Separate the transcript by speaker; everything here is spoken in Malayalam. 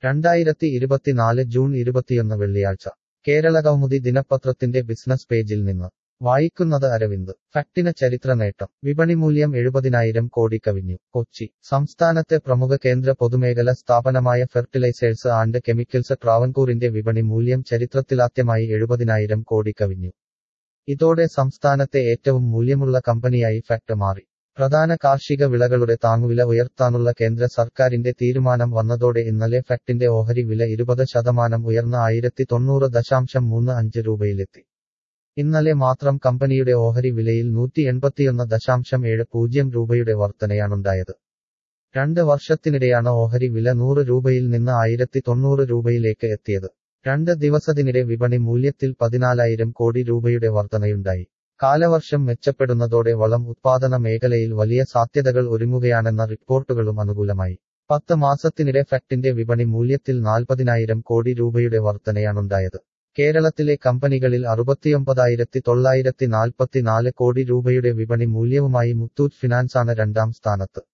Speaker 1: രണ്ടായിരത്തി ഇരുപത്തിനാല് ജൂൺ ഇരുപത്തിയൊന്ന് വെള്ളിയാഴ്ച കേരള കൗമുദി ദിനപത്രത്തിന്റെ ബിസിനസ് പേജിൽ നിന്ന് വായിക്കുന്നത് അരവിന്ദ് ഫാക്ടിന് ചരിത്ര നേട്ടം വിപണി മൂല്യം എഴുപതിനായിരം കോടി കവിഞ്ഞു കൊച്ചി സംസ്ഥാനത്തെ പ്രമുഖ കേന്ദ്ര പൊതുമേഖല സ്ഥാപനമായ ഫെർട്ടിലൈസേഴ്സ് ആൻഡ് കെമിക്കൽസ് ട്രാവൻകൂറിന്റെ വിപണി മൂല്യം ചരിത്രത്തിലാദ്യമായി എഴുപതിനായിരം കോടി കവിഞ്ഞു ഇതോടെ സംസ്ഥാനത്തെ ഏറ്റവും മൂല്യമുള്ള കമ്പനിയായി ഫാക്ട് മാറി പ്രധാന കാർഷിക വിളകളുടെ താങ്ങുവില ഉയർത്താനുള്ള കേന്ദ്ര സർക്കാരിന്റെ തീരുമാനം വന്നതോടെ ഇന്നലെ ഫാക്ടിന്റെ ഓഹരി വില ഇരുപത് ശതമാനം ഉയർന്ന ആയിരത്തി തൊണ്ണൂറ് ദശാംശം മൂന്ന് അഞ്ച് രൂപയിലെത്തി ഇന്നലെ മാത്രം കമ്പനിയുടെ ഓഹരി വിലയിൽ നൂറ്റി എൺപത്തിയൊന്ന് ദശാംശം ഏഴ് പൂജ്യം രൂപയുടെ വർധനയാണുണ്ടായത് രണ്ട് വർഷത്തിനിടെയാണ് ഓഹരി വില നൂറ് രൂപയിൽ നിന്ന് ആയിരത്തി തൊണ്ണൂറ് രൂപയിലേക്ക് എത്തിയത് രണ്ട് ദിവസത്തിനിടെ വിപണി മൂല്യത്തിൽ പതിനാലായിരം കോടി രൂപയുടെ വർധനയുണ്ടായി കാലവർഷം മെച്ചപ്പെടുന്നതോടെ വളം ഉത്പാദന മേഖലയിൽ വലിയ സാധ്യതകൾ ഒരുങ്ങുകയാണെന്ന റിപ്പോർട്ടുകളും അനുകൂലമായി പത്ത് മാസത്തിനിടെ ഫാക്ടിന്റെ വിപണി മൂല്യത്തിൽ നാൽപ്പതിനായിരം കോടി രൂപയുടെ വർധനയാണുണ്ടായത് കേരളത്തിലെ കമ്പനികളിൽ അറുപത്തിയൊമ്പതായിരത്തി തൊള്ളായിരത്തി നാൽപ്പത്തിനാല് കോടി രൂപയുടെ വിപണി മൂല്യവുമായി മുത്തൂറ്റ് ഫിനാൻസാണ് രണ്ടാം സ്ഥാനത്ത്